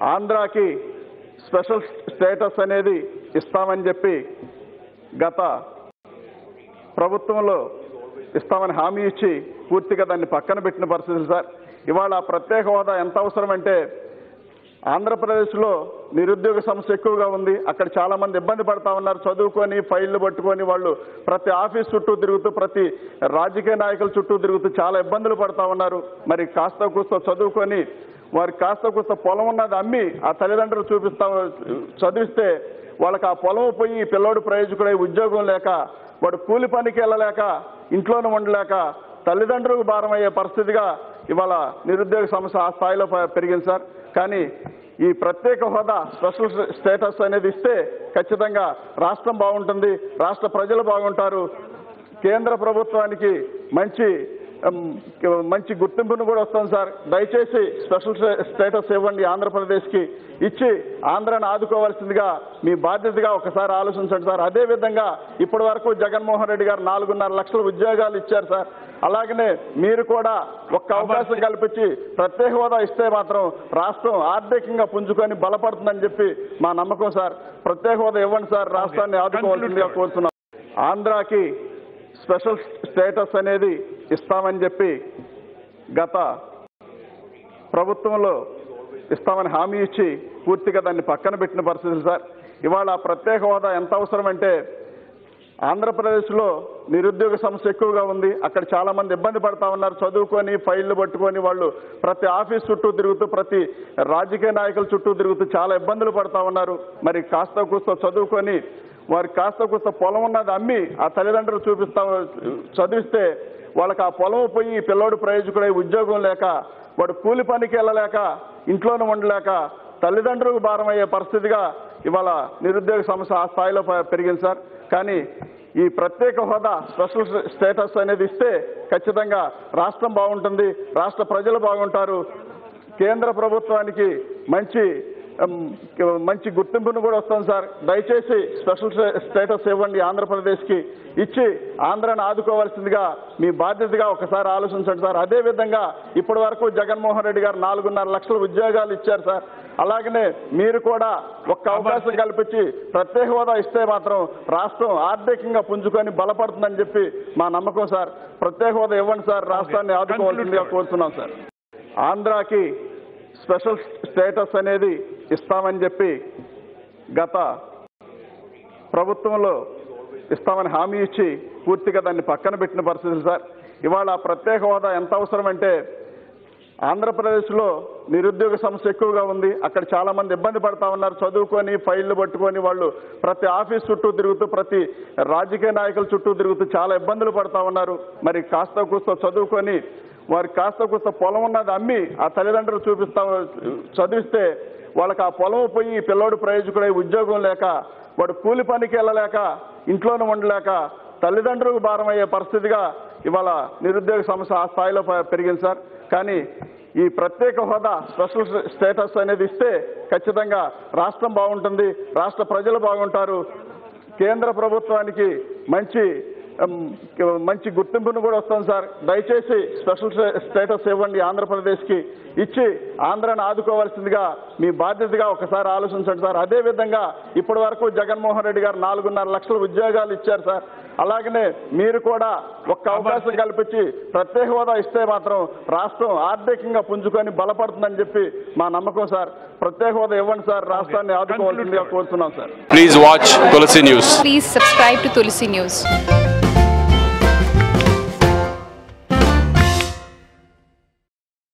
ఆంధ్రాకి special status అనేది ఇస్తామని చెప్పి గత ప్రభుత్వంలో ఇస్తామని హామీ ఇచ్చి పూర్తిగా దాన్ని పక్కన పెట్టిన పరిస్థితులు సార్ ఇవాళ ఆ ప్రత్యేక హోదా ఎంత అవసరం అంటే ఆంధ్రప్రదేశ్లో నిరుద్యోగ సమస్య ఎక్కువగా ఉంది అక్కడ చాలా మంది ఇబ్బంది పడతా ఉన్నారు చదువుకొని ఫైళ్లు పట్టుకొని వాళ్ళు ప్రతి ఆఫీస్ చుట్టూ తిరుగుతూ ప్రతి రాజకీయ నాయకుల చుట్టూ తిరుగుతూ చాలా ఇబ్బందులు పడతా ఉన్నారు మరి కాస్త కూస్త చదువుకొని వారికి కాస్త కూస్త పొలం ఉన్నది అమ్మి ఆ తల్లిదండ్రులు చూపిస్తా చదివిస్తే వాళ్ళకి ఆ పొలం పోయి ఈ పిల్లోడు ప్రయోజకుడై ఉద్యోగం లేక వాడు కూలి పనికి వెళ్ళలేక ఇంట్లోనే ఉండలేక తల్లిదండ్రులకు భారం అయ్యే పరిస్థితిగా ఇవాళ నిరుద్యోగ సమస్య ఆ స్థాయిలో ప- పెరిగింది సార్ కానీ ఈ ప్రత్యేక హోదా స్పెషల్ స్టేటస్ అనేది ఇస్తే ఖచ్చితంగా రాష్ట్రం బాగుంటుంది రాష్ట్ర ప్రజలు బాగుంటారు కేంద్ర ప్రభుత్వానికి మంచి ఉమ్, మంచి గుర్తింపును కూడా వస్తుంది సార్ దయచేసి స్పెషల్ స్టే- స్టేటస్ ఇవ్వండి ఆంధ్రప్రదేశ్కి ఇచ్చి ఆంధ్రాని ఆదుకోవాల్సిందిగా మీ బాధ్యతగా ఒకసారి ఆలోచించండి సార్ అదే విధంగా ఇప్పటి వరకు జగన్మోహన్ రెడ్డి గారు నాలుగున్నర లక్షల ఉద్యోగాలు ఇచ్చారు సార్ అలాగనే మీరు కూడా ఒక్క అవకాశం కల్పించి ప్రత్యేక హోదా ఇస్తే మాత్రం రాష్ట్రం ఆర్థికంగా పుంజుకొని బలపడుతుందని చెప్పి మా నమ్మకం సార్ ప్రత్యేక హోదా ఇవ్వండి సార్ రాష్ట్రాన్ని ఆదుకోవాల్సిందిగా కోరుతున్నాం ఆంధ్రాకి స్పెషల్ స్టేటస్ అనేది ఇస్తామని చెప్పి గత ప్రభుత్వంలో ఇస్తామని హామీ ఇచ్చి పూర్తిగా దాన్ని పక్కన పెట్టిన పరిస్థితులు సార్ ఇవాళ ఆ ప్రత్యేక హోదా ఎంత అవసరం అంటే ఆంధ్రప్రదేశ్లో నిరుద్యోగ సమస్య ఎక్కువగా ఉంది అక్కడ చాలా మంది ఇబ్బంది పడతా ఉన్నారు చదువుకొని ఫైళ్లు పట్టుకొని వాళ్ళు ప్రతి ఆఫీస్ చుట్టూ తిరుగుతూ ప్రతి రాజకీయ నాయకుల చుట్టూ తిరుగుతూ చాలా ఇబ్బందులు పడతా ఉన్నారు మరి కాస్త కూస్త చదువుకొని వారికి కాస్త కూస్త పొలం ఉన్నది అమ్మి ఆ తల్లిదండ్రులు చూపిస్తా చదివిస్తే వాళ్ళకి ఆ పొలం పోయి ఈ పిల్లోడు ప్రయోజకుడై ఉద్యోగం లేక వాడు కూలి పనికి వెళ్ళలేక ఇంట్లోనే ఉండలేక తల్లిదండ్రులకు భారం అయ్యే పరిస్థితిగా ఇవాళ నిరుద్యోగ సమస్య ఆ స్థాయిలో ప- పెరిగింది సార్ కానీ ఈ ప్రత్యేక హోదా స్పెషల్ స్టేటస్ అనేది ఇస్తే ఖచ్చితంగా రాష్ట్రం బాగుంటుంది రాష్ట్ర ప్రజలు బాగుంటారు కేంద్ర ప్రభుత్వానికి మంచి ఉమ్, మంచి గుర్తింపును కూడా వస్తుంది సార్ దయచేసి స్పెషల్ స్టే- స్టేటస్ ఇవ్వండి ఆంధ్రప్రదేశ్కి ఇచ్చి ఆంధ్రాని ఆదుకోవాల్సిందిగా మీ బాధ్యతగా ఒకసారి ఆలోచించండి సార్ అదే విధంగా ఇప్పటి వరకు జగన్మోహన్ రెడ్డి గారు నాలుగున్నర లక్షల ఉద్యోగాలు ఇచ్చారు సార్ అలాగనే మీరు కూడా ఒక్క అవకాశం కల్పించి ప్రత్యేక హోదా ఇస్తే మాత్రం రాష్ట్రం ఆర్థికంగా పుంజుకొని బలపడుతుందని చెప్పి మా నమ్మకం సార్ ప్రత్యేక హోదా ఇవ్వండి సార్ రాష్ట్రాన్ని ఆదుకోవాల్సిందిగా కోరుతున్నాం సార్ ఆంధ్రాకి స్పెషల్ స్టేటస్ అనేది ఇస్తామని చెప్పి గత ప్రభుత్వంలో ఇస్తామని హామీ ఇచ్చి పూర్తిగా దాన్ని పక్కన పెట్టిన పరిస్థితులు సార్ ఇవాళ ఆ ప్రత్యేక హోదా ఎంత అవసరం అంటే ఆంధ్రప్రదేశ్లో నిరుద్యోగ సమస్య ఎక్కువగా ఉంది అక్కడ చాలా మంది ఇబ్బంది పడతా ఉన్నారు చదువుకొని ఫైళ్లు పట్టుకొని వాళ్ళు ప్రతి ఆఫీస్ చుట్టూ తిరుగుతూ ప్రతి రాజకీయ నాయకుల చుట్టూ తిరుగుతూ చాలా ఇబ్బందులు పడతా ఉన్నారు మరి కాస్త కూస్త చదువుకొని వారికి కాస్త కూస్త పొలం ఉన్నది అమ్మి ఆ తల్లిదండ్రులు చూపిస్తా చదివిస్తే వాళ్ళకి ఆ పొలం పోయి ఈ పిల్లోడు ప్రయోజకుడై ఉద్యోగం లేక వాడు కూలి పనికి వెళ్ళలేక ఇంట్లోనే ఉండలేక తల్లిదండ్రులకు భారం అయ్యే పరిస్థితిగా ఇవాళ నిరుద్యోగ సమస్య ఆ స్థాయిలో ప- పెరిగింది సార్ కానీ ఈ ప్రత్యేక హోదా స్పెషల్ స్టేటస్ అనేది ఇస్తే ఖచ్చితంగా రాష్ట్రం బాగుంటుంది రాష్ట్ర ప్రజలు బాగుంటారు కేంద్ర ప్రభుత్వానికి మంచి ఉమ్, మంచి గుర్తింపును కూడా వస్తుంది సార్ దయచేసి స్పెషల్ స్టే- స్టేటస్ ఇవ్వండి ఆంధ్రప్రదేశ్కి ఇచ్చి ఆంధ్రాని ఆదుకోవాల్సిందిగా మీ బాధ్యతగా ఒకసారి ఆలోచించండి సార్ అదే విధంగా ఇప్పటి వరకు జగన్మోహన్ రెడ్డి గారు నాలుగున్నర లక్షల ఉద్యోగాలు ఇచ్చారు సార్ అలాగనే మీరు కూడా ఒక్క అవకాశం కల్పించి ప్రత్యేక హోదా ఇస్తే మాత్రం రాష్ట్రం ఆర్థికంగా పుంజుకొని బలపడుతుందని చెప్పి మా నమ్మకం సార్ ప్రత్యేక హోదా ఇవ్వండి సార్ రాష్ట్రాన్ని ఆదుకోవాల్సిందిగా కోరుతున్నాం sir Please watch Tulsi News. Please subscribe to Tulsi News.